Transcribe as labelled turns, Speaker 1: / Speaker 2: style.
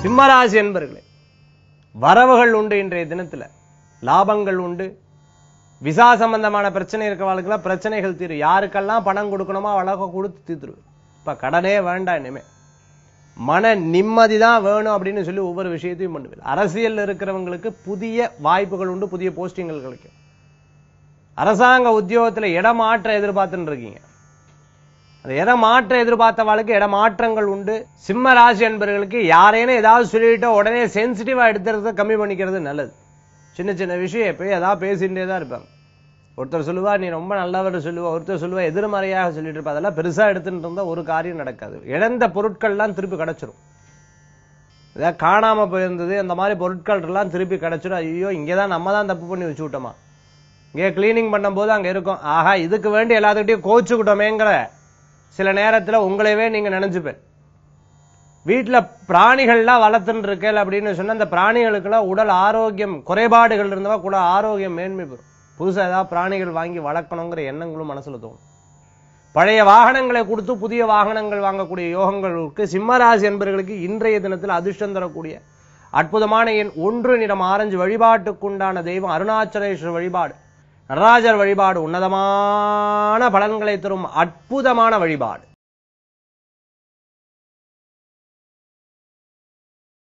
Speaker 1: சிம்மராசி என்பர்களே வரவுகள் உண்டு இன்றைய தினத்துல லாபங்கள் உண்டு விசா சம்பந்தமான பிரச்சனை இருக்கிறவங்களுக்குலாம் பிரச்சனைகள் தீரும் யாருக்கெல்லாம் பணம் கொடுக்கணுமோ அழகா கொடுத்து தீர்த்துருவேன் இப்ப கடனே வேண்டாம் இனிமே மன நிம்மதி தான் வேணும் அப்படின்னு சொல்லி ஒவ்வொரு விஷயத்தையும் பண்ணுவேன் அரசியல்ல இருக்கிறவங்களுக்கு புதிய வாய்ப்புகள் உண்டு புதிய போஸ்டிங்கள் கிடைக்கும் அரசாங்க உத்தியோகத்துல இடமாற்ற எதிர்பார்த்துன்னு இருக்கீங்க அந்த இடமாற்ற எதிர்பார்த்தவாளுக்கு இடமாற்றங்கள் உண்டு சிம்ம ராசி என்பவர்களுக்கு யாரேனும் ஏதாவது சொல்லிட்டோ உடனே சென்சிட்டிவா எடுத்துறத கம்மி பண்ணிக்கிறது நல்லது சின்ன சின்ன விஷயம் எப்பயும் ஏதாவது பேசிகிட்டே தான் இருப்பாங்க ஒருத்தர் சொல்லுவா நீ ரொம்ப நல்லவர் சொல்லுவா ஒருத்தர் சொல்லுவா எதிர்மறையாக சொல்லிட்டு இருப்பா அதெல்லாம் பெருசா எடுத்துட்டு இருந்தா ஒரு காரியம் நடக்காது இழந்த பொருட்கள்லாம் திருப்பி கிடைச்சிரும் ஏதாவது காணாம போயிருந்தது அந்த மாதிரி பொருட்கள் எல்லாம் திருப்பி கிடைச்சிடும் ஐயோ இங்கதான் நம்ம தான் தப்பு பண்ணி வச்சு விட்டோமா இங்கே கிளீனிங் பண்ணும்போது அங்க இருக்கும் ஆஹா இதுக்கு வேண்டி எல்லாத்துக்கிட்டையும் கோச்சுக்கிட்டோமேங்கிற சில நேரத்துல உங்களையவே நீங்க நினைச்சுப்பேன் வீட்டுல பிராணிகள்லாம் வளர்த்துன்னு இருக்கேன் அப்படின்னு சொன்னா அந்த பிராணிகளுக்கெல்லாம் உடல் ஆரோக்கியம் குறைபாடுகள் இருந்தவா கூட ஆரோக்கியம் மேன்மை பெறும் புதுசா ஏதாவது பிராணிகள் வாங்கி வளர்க்கணுங்கிற எண்ணங்களும் மனசுல தோணும் பழைய வாகனங்களை கொடுத்து புதிய வாகனங்கள் வாங்கக்கூடிய யோகங்களுக்கு சிம்மராசி என்பவர்களுக்கு இன்றைய தினத்தில் அதிர்ஷ்டம் தரக்கூடிய அற்புதமான எண் ஒன்று நிறம் ஆரஞ்சு வழிபாட்டுக்குண்டான தெய்வம் அருணாச்சலேஸ்வரர் வழிபாடு நடராஜர் வழிபாடு உன்னதமான பலன்களை தரும் அற்புதமான வழிபாடு